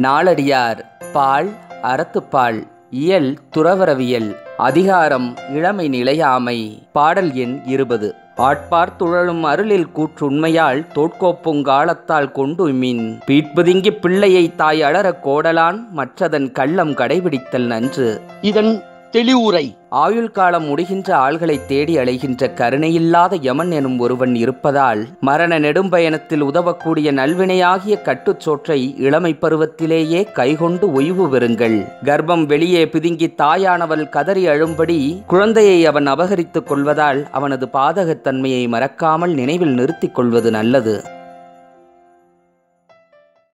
நாளடியார் பால் அறத்துப்பால் இயல் துறவரவியல் அதிகாரம் இளமை நிலையாமை பாடல் எண் இருபது ஆட்பார் துழலும் அருளில் கூற்றுண்மையால் தோட்கோப்புங்காலத்தால் கொண்டு மின் பீட்புதிங்கி பிள்ளையை தாய் அலறக் கோடலான் மற்றதன் கள்ளம் கடைபிடித்தல் நன்று இதன் தெளிவுரை ஆயுள் காலம் முடிகின்ற ஆள்களை தேடி அலைகின்ற கருணையில்லாத யமன் எனும் ஒருவன் இருப்பதால் மரண நெடும்பயணத்தில் உதவக்கூடிய நல்வினையாகிய கட்டுச்சோற்றை இளமை பருவத்திலேயே கைகொண்டு ஓய்வு பெறுங்கள் கர்ப்பம் வெளியே பிதுங்கி தாயானவள் கதறி அழும்படி குழந்தையை அவன் அபகரித்துக் கொள்வதால் அவனது பாதகத்தன்மையை மறக்காமல் நினைவில் நிறுத்திக் கொள்வது நல்லது